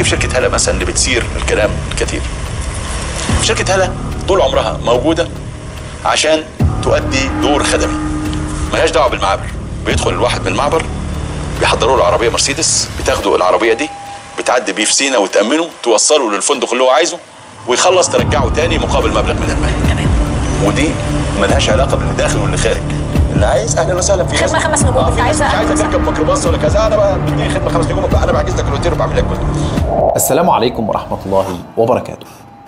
نيجي في شركه هلا مثلا اللي بتثير الكلام الكثير شركه هلا طول عمرها موجوده عشان تؤدي دور خدمي ملهاش دعوه بالمعابر بيدخل الواحد من المعبر بيحضروا له عربيه مرسيدس بتاخدوا العربيه دي بتعدي بيه في سينا وتامنه توصله للفندق اللي هو عايزه ويخلص ترجعه تاني مقابل مبلغ من المال تمام ودي ملهاش علاقه باللي داخل واللي خارج اللي عايز اهلا وسهلا في خدمة خمس نجوم آه، أنت في ناس عايزها مش عايزه أهلاً تركب ميكروباص ولا كذا انا بقى بدي خدمه خمس نجوم انا بحجز لك الاوتيل وبعمل لك كل السلام عليكم ورحمة الله وبركاته.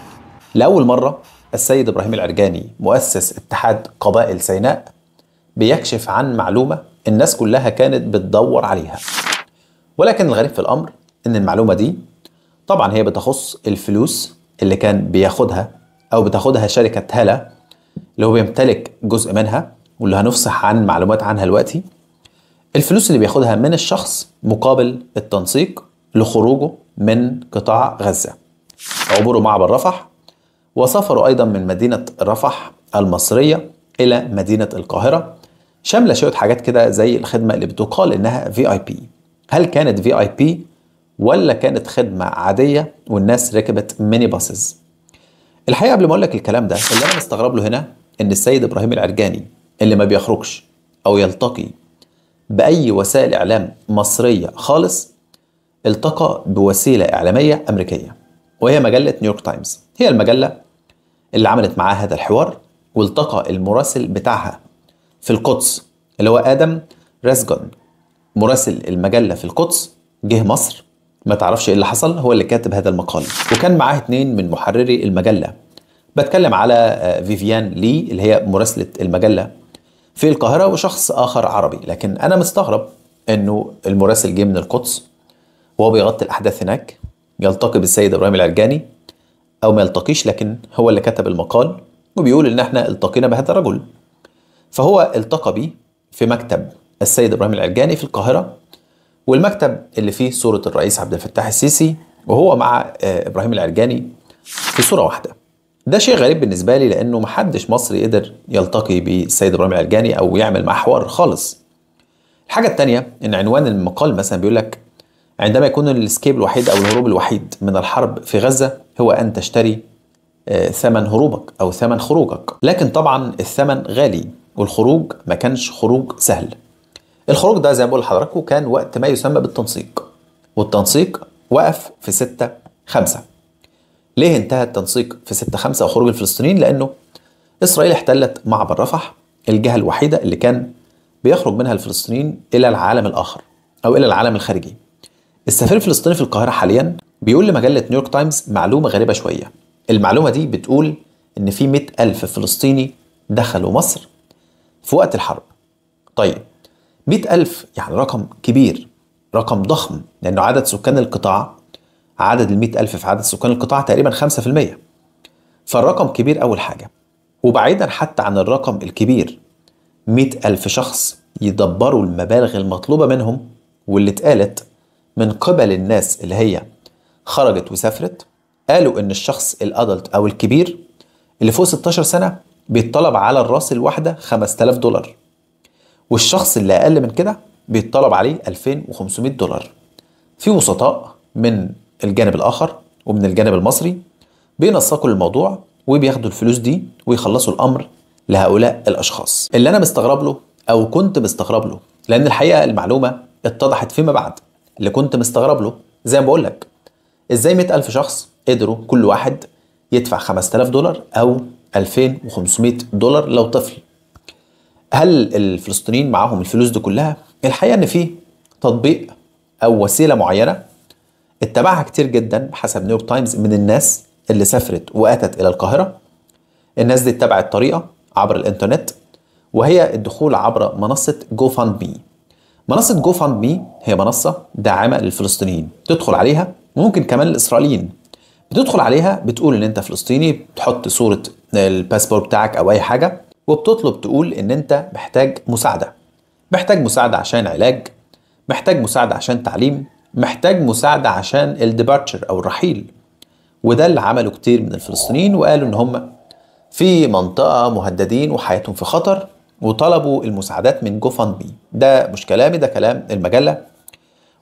لأول مرة السيد إبراهيم العرجاني مؤسس اتحاد قبائل سيناء بيكشف عن معلومة الناس كلها كانت بتدور عليها. ولكن الغريب في الأمر إن المعلومة دي طبعا هي بتخص الفلوس اللي كان بياخدها أو بتاخدها شركة هلا اللي هو بيمتلك جزء منها واللي هنفصح عن معلومات عنها دلوقتي. الفلوس اللي بياخدها من الشخص مقابل التنسيق لخروجه من قطاع غزة عبوره معبر رفح وسافروا أيضا من مدينة رفح المصرية إلى مدينة القاهرة شاملة شوية حاجات كده زي الخدمة اللي بتقال إنها في اي بي هل كانت في اي بي ولا كانت خدمة عادية والناس ركبت ميني باسز الحقيقة قبل ما أقول لك الكلام ده اللي أنا مستغرب له هنا إن السيد إبراهيم العرجاني اللي ما بيخرجش أو يلتقي بأي وسائل إعلام مصرية خالص التقى بوسيلة إعلامية أمريكية وهي مجلة نيويورك تايمز هي المجلة اللي عملت معاه هذا الحوار والتقى المراسل بتاعها في القدس اللي هو آدم راسجون مراسل المجلة في القدس جه مصر ما تعرفش ايه اللي حصل هو اللي كاتب هذا المقال وكان معاه اتنين من محرري المجلة بتكلم على آه، فيفيان لي اللي هي مراسلة المجلة في القاهرة وشخص آخر عربي لكن أنا مستغرب إنه المراسل جه من القدس وهو بيغطي الأحداث هناك يلتقي بالسيد إبراهيم العرجاني أو ما يلتقيش لكن هو اللي كتب المقال وبيقول إن إحنا التقينا بهذا الرجل فهو التقى بيه في مكتب السيد إبراهيم العرجاني في القاهرة والمكتب اللي فيه صورة الرئيس عبد الفتاح السيسي وهو مع آه، إبراهيم العرجاني في صورة واحدة ده شيء غريب بالنسبة لي لأنه محدش مصري قدر يلتقي بالسيد إبراهيم العرجاني أو يعمل معاه حوار خالص الحاجة التانية إن عنوان المقال مثلا بيقول لك عندما يكون الاسكيب الوحيد أو الهروب الوحيد من الحرب في غزة هو أن تشتري آه، ثمن هروبك أو ثمن خروجك لكن طبعا الثمن غالي والخروج ما كانش خروج سهل الخروج ده زي ما بقول لحضراتكم كان وقت ما يسمى بالتنسيق والتنسيق وقف في 6 5 ليه انتهى التنسيق في 6 5 وخروج الفلسطينيين لانه اسرائيل احتلت معبر رفح الجهه الوحيده اللي كان بيخرج منها الفلسطينيين الى العالم الاخر او الى العالم الخارجي السفير الفلسطيني في القاهره حاليا بيقول لمجله نيويورك تايمز معلومه غريبه شويه المعلومه دي بتقول ان في 100 الف فلسطيني دخلوا مصر في وقت الحرب طيب 100 ألف يعني رقم كبير رقم ضخم لأنه عدد سكان القطاع عدد ال 100 ألف في عدد سكان القطاع تقريبا 5% فالرقم كبير أول حاجة وبعيدا حتى عن الرقم الكبير 100 ألف شخص يدبروا المبالغ المطلوبة منهم واللي اتقالت من قبل الناس اللي هي خرجت وسافرت قالوا إن الشخص الأدلت أو الكبير اللي فوق 16 سنة بيتطلب على الراس الواحدة 5000 دولار والشخص اللي اقل من كده بيتطلب عليه 2500 دولار في وسطاء من الجانب الاخر ومن الجانب المصري بينسقوا الموضوع وبياخدوا الفلوس دي ويخلصوا الامر لهؤلاء الاشخاص اللي انا مستغرب له او كنت مستغرب له لان الحقيقه المعلومه اتضحت فيما بعد اللي كنت مستغرب له زي ما بقول لك ازاي 100 الف شخص قدروا كل واحد يدفع 5000 دولار او 2500 دولار لو طفل هل الفلسطينيين معاهم الفلوس دي كلها؟ الحقيقه ان في تطبيق او وسيله معينه اتبعها كتير جدا بحسب نيويورك تايمز من الناس اللي سافرت واتت الى القاهره. الناس دي اتبعت طريقه عبر الانترنت وهي الدخول عبر منصه جو فاند مي. منصه جو فاند مي هي منصه داعمه للفلسطينيين، تدخل عليها ممكن كمان الاسرائيليين. بتدخل عليها بتقول ان انت فلسطيني بتحط صوره الباسبور بتاعك او اي حاجه وبتطلب تقول ان انت محتاج مساعده محتاج مساعده عشان علاج محتاج مساعده عشان تعليم محتاج مساعده عشان الديبارتشر او الرحيل وده اللي عمله كتير من الفلسطينيين وقالوا ان هم في منطقه مهددين وحياتهم في خطر وطلبوا المساعدات من جو فاند مي ده مش كلامي ده كلام المجله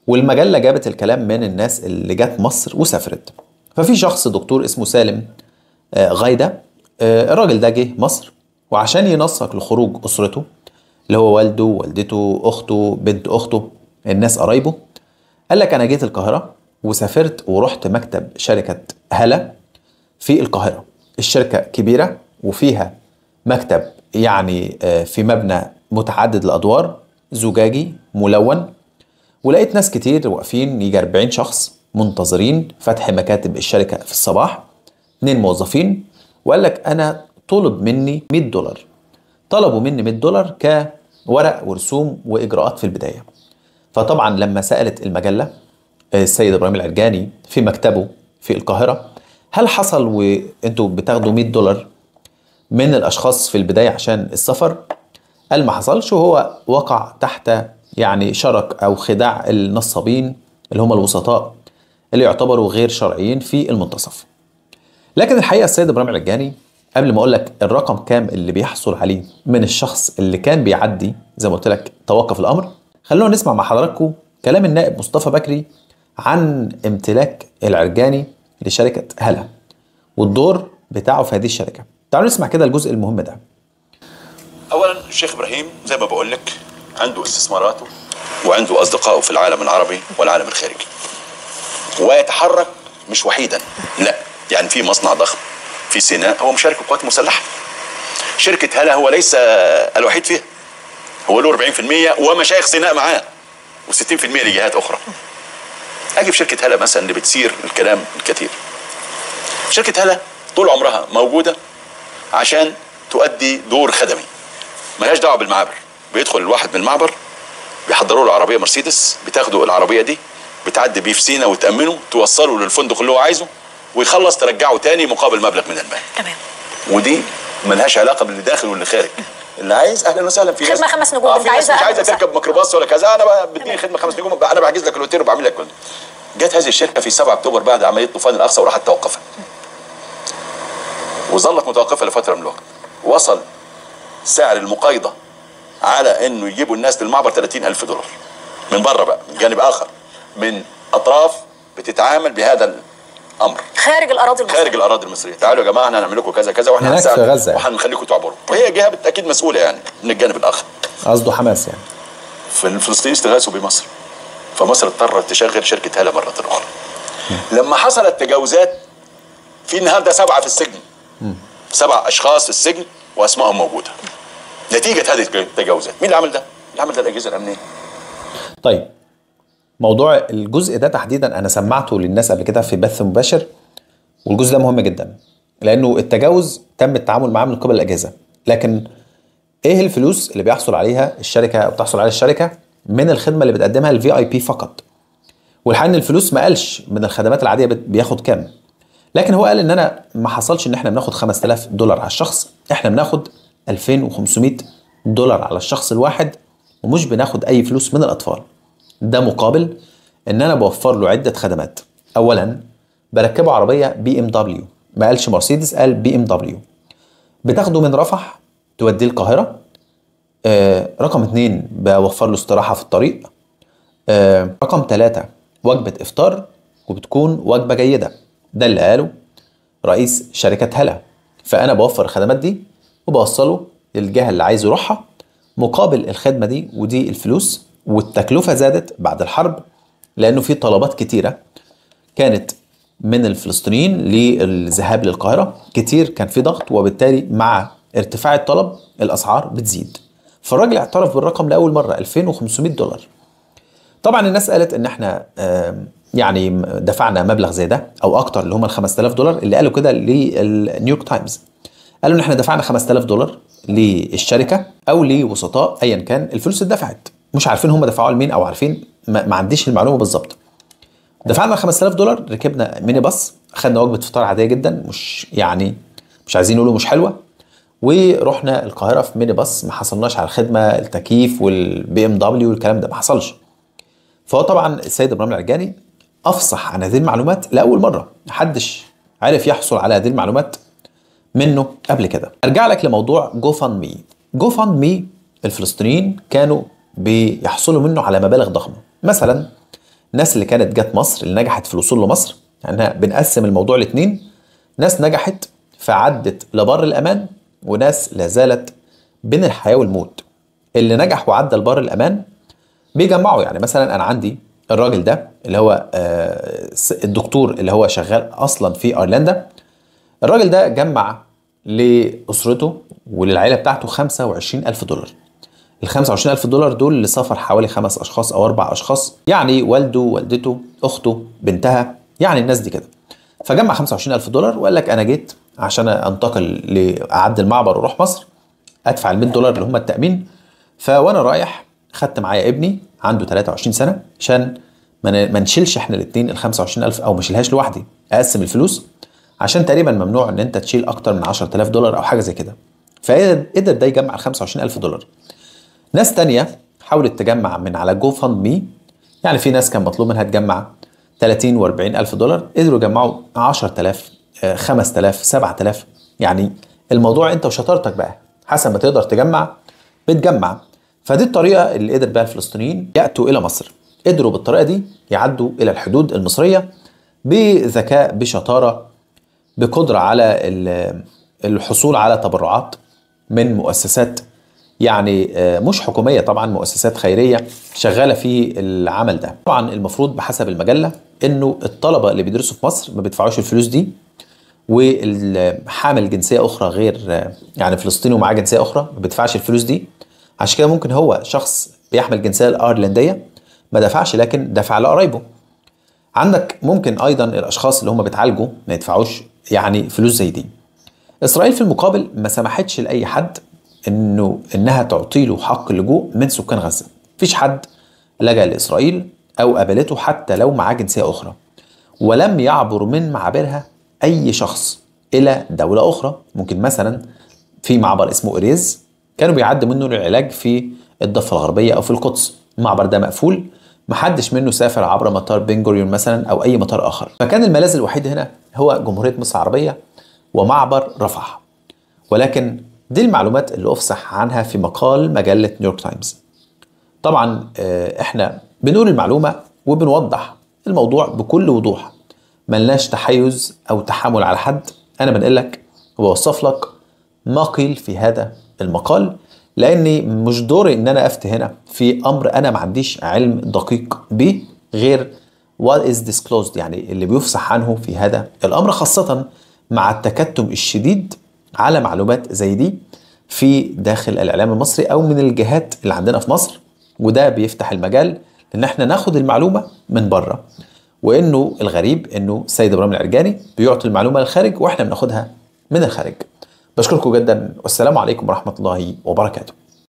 والمجله جابت الكلام من الناس اللي جت مصر وسافرت ففي شخص دكتور اسمه سالم آه، غايده آه، الراجل ده جه مصر وعشان ينسق لخروج اسرته اللي هو والده والدته اخته بنت اخته الناس قرايبه قال لك انا جيت القاهره وسافرت ورحت مكتب شركه هلا في القاهره الشركه كبيره وفيها مكتب يعني آه، في مبنى متعدد الادوار زجاجي ملون ولقيت ناس كتير واقفين يجي 40 شخص منتظرين فتح مكاتب الشركه في الصباح اتنين موظفين وقال لك انا طلب مني 100 دولار طلبوا مني 100 دولار كورق ورسوم واجراءات في البدايه فطبعا لما سالت المجله السيد ابراهيم العرجاني في مكتبه في القاهره هل حصل وانتوا بتاخدوا 100 دولار من الاشخاص في البدايه عشان السفر قال ما حصلش وهو وقع تحت يعني شرك او خداع النصابين اللي هم الوسطاء اللي يعتبروا غير شرعيين في المنتصف لكن الحقيقه السيد ابراهيم العجاني قبل ما اقول لك الرقم كام اللي بيحصل عليه من الشخص اللي كان بيعدي زي ما قلت لك توقف الامر خلونا نسمع مع حضراتكم كلام النائب مصطفى بكري عن امتلاك العرجاني لشركه هلا والدور بتاعه في هذه الشركه تعالوا نسمع كده الجزء المهم ده اولا الشيخ ابراهيم زي ما بقول لك عنده استثماراته وعنده اصدقائه في العالم العربي والعالم الخارجي ويتحرك مش وحيدا لا يعني في مصنع ضخم في سيناء هو مشارك القوات المسلحه شركه هلا هو ليس الوحيد فيها هو له 40% ومشايخ سيناء معاه و60% لجهات اخرى اجي في شركه هلا مثلا اللي بتسير الكلام الكثير شركه هلا طول عمرها موجوده عشان تؤدي دور خدمي ملهاش دعوه بالمعابر بيدخل الواحد من المعبر بيحضروا له عربيه مرسيدس بتاخدوا العربيه دي بتعدي بيه في سينا وتامنه توصله للفندق اللي هو عايزه ويخلص ترجعه تاني مقابل مبلغ من المال تمام ودي ملهاش علاقه باللي داخل واللي خارج اللي عايز اهلا وسهلا في ناس خدمة خمس نجوم، آه أنت في ناس عايزة مش أهلا عايزه وسهلا. تركب ميكروباص ولا كذا انا بقى بديني خدمه خمس نجوم انا بحجز لك الاوتيل وبعمل لك كل ده. جت هذه الشركه في 7 اكتوبر بعد عمليه طوفان الاقصى وراحت توقفها وظلت متوقفه لفتره من الوقت وصل سعر المقايضه على انه يجيبوا الناس للمعبر 30000 دولار من بره بقى من جانب اخر من اطراف بتتعامل بهذا الامر خارج الاراضي المصريه خارج الاراضي المصريه تعالوا يا جماعه احنا هنعمل لكم كذا كذا واحنا هناك في هنساعدكم غزة يعني. وهنخليكم تعبروا وهي جهه بالتاكيد مسؤوله يعني من الجانب الاخر قصده حماس يعني فالفلسطينيين استغاثوا بمصر فمصر اضطرت تشغل شركه هلا مره اخرى لما حصلت تجاوزات في النهارده سبعه في السجن سبع اشخاص في السجن واسمائهم موجوده نتيجه هذه التجاوزات مين اللي عمل ده؟ اللي عمل ده الاجهزه الامنيه طيب موضوع الجزء ده تحديدا انا سمعته للناس قبل كده في بث مباشر والجزء ده مهم جدا لانه التجاوز تم التعامل معاه من قبل الاجهزه لكن ايه الفلوس اللي بيحصل عليها الشركه او بتحصل عليها الشركه من الخدمه اللي بتقدمها الفي اي بي فقط والحقيقه ان الفلوس ما قالش من الخدمات العاديه بت- بياخد كام لكن هو قال ان انا ما حصلش ان احنا بناخد 5000 دولار على الشخص احنا بناخد 2500 دولار على الشخص الواحد ومش بناخد اي فلوس من الاطفال ده مقابل ان انا بوفر له عده خدمات اولا بركبه عربيه بي ام دبليو ما قالش مرسيدس قال بي ام دبليو بتاخده من رفح توديه القاهره آه رقم اتنين بوفر له استراحه في الطريق آه رقم ثلاثة وجبة إفطار وبتكون وجبة جيدة ده اللي قاله رئيس شركة هلا فأنا بوفر الخدمات دي وبوصله للجهة اللي عايز يروحها مقابل الخدمة دي ودي الفلوس والتكلفة زادت بعد الحرب لأنه في طلبات كتيرة كانت من الفلسطينيين للذهاب للقاهرة كتير كان في ضغط وبالتالي مع ارتفاع الطلب الأسعار بتزيد فالراجل اعترف بالرقم لأول مرة 2500 دولار طبعا الناس قالت ان احنا آم، يعني دفعنا مبلغ زي ده او اكتر اللي هم ال 5000 دولار اللي قالوا كده للنيويورك تايمز قالوا ان احنا دفعنا 5000 دولار للشركه او لوسطاء ايا كان الفلوس اتدفعت مش عارفين هم دفعوها لمين او عارفين ما, ما عنديش المعلومه بالظبط دفعنا 5000 دولار ركبنا ميني باص اخدنا وجبه فطار عاديه جدا مش يعني مش عايزين نقولوا مش حلوه ورحنا القاهره في ميني باص ما حصلناش على الخدمه التكييف والبي ام دبليو والكلام ده ما حصلش فهو طبعا السيد ابراهيم العرجاني افصح عن هذه المعلومات لاول مره محدش عارف يحصل على هذه المعلومات منه قبل كده ارجع لك لموضوع جو فاند مي جو فاند مي الفلسطينيين كانوا بيحصلوا منه على مبالغ ضخمه مثلا الناس اللي كانت جت مصر اللي نجحت في الوصول لمصر يعني بنقسم الموضوع لاتنين ناس نجحت فعدت لبر الامان وناس لا زالت بين الحياه والموت اللي نجح وعدى لبر الامان بيجمعوا يعني مثلا انا عندي الراجل ده اللي هو آه، الدكتور اللي هو شغال اصلا في ايرلندا الراجل ده جمع لاسرته وللعيله بتاعته 25 الف دولار ال 25 الف دولار دول لسفر حوالي خمس اشخاص او اربع اشخاص يعني والده والدته اخته بنتها يعني الناس دي كده فجمع 25 الف دولار وقال لك انا جيت عشان انتقل لاعد المعبر واروح مصر ادفع ال 100 دولار اللي هم التامين فوانا رايح خدت معايا ابني عنده 23 سنه عشان ما ن- ما نشيلش احنا الاثنين ال 25000 او ما اشيلهاش لوحدي اقسم الفلوس عشان تقريبا ممنوع ان انت تشيل اكتر من 10000 دولار او حاجه زي كده فقدر ده يجمع ال 25000 دولار ناس تانية حاولت تجمع من على جو فاند مي يعني في ناس كان مطلوب منها تجمع 30 و 40 الف دولار قدروا يجمعوا 10000 آه، 5000 7000 يعني الموضوع انت وشطارتك بقى حسب ما تقدر تجمع بتجمع فدي الطريقه اللي قدر بها الفلسطينيين ياتوا الى مصر قدروا بالطريقه دي يعدوا الى الحدود المصريه بذكاء بشطاره بقدره على ال- الحصول على تبرعات من مؤسسات يعني آه، مش حكوميه طبعا مؤسسات خيريه شغاله في العمل ده طبعا المفروض بحسب المجله انه الطلبه اللي بيدرسوا في مصر ما بيدفعوش الفلوس دي والحامل جنسيه اخرى غير آه، يعني فلسطيني ومعاه جنسيه اخرى ما بيدفعش الفلوس دي عشان كده ممكن هو شخص بيحمل الجنسيه الايرلنديه ما دفعش لكن دفع لقرايبه عندك ممكن ايضا الاشخاص اللي هم بيتعالجوا ما يدفعوش يعني فلوس زي دي اسرائيل في المقابل ما سمحتش لاي حد انه انها تعطي له حق اللجوء من سكان غزه مفيش حد لجا لاسرائيل او قابلته حتى لو معاه جنسيه اخرى ولم يعبر من معابرها اي شخص الى دوله اخرى ممكن مثلا في معبر اسمه اريز كانوا بيعدوا منه للعلاج في الضفه الغربيه او في القدس المعبر ده مقفول محدش منه سافر عبر مطار بن جوريون مثلا او اي مطار اخر فكان الملاذ الوحيد هنا هو جمهوريه مصر العربيه ومعبر رفح ولكن دي المعلومات اللي افصح عنها في مقال مجله نيويورك تايمز طبعا آه، احنا بنقول المعلومه وبنوضح الموضوع بكل وضوح ملناش تحيز او تحامل على حد انا بنقول لك وبوصف لك ما قيل في هذا المقال لاني مش دوري ان انا افتي هنا في امر انا ما عنديش علم دقيق به غير what is disclosed يعني اللي بيفصح عنه في هذا الامر خاصه مع التكتم الشديد على معلومات زي دي في داخل الاعلام المصري او من الجهات اللي عندنا في مصر وده بيفتح المجال ان احنا ناخد المعلومه من بره وانه الغريب انه السيد ابراهيم العرجاني بيعطي المعلومه للخارج واحنا بناخدها من الخارج بشكركم جدا والسلام عليكم ورحمه الله وبركاته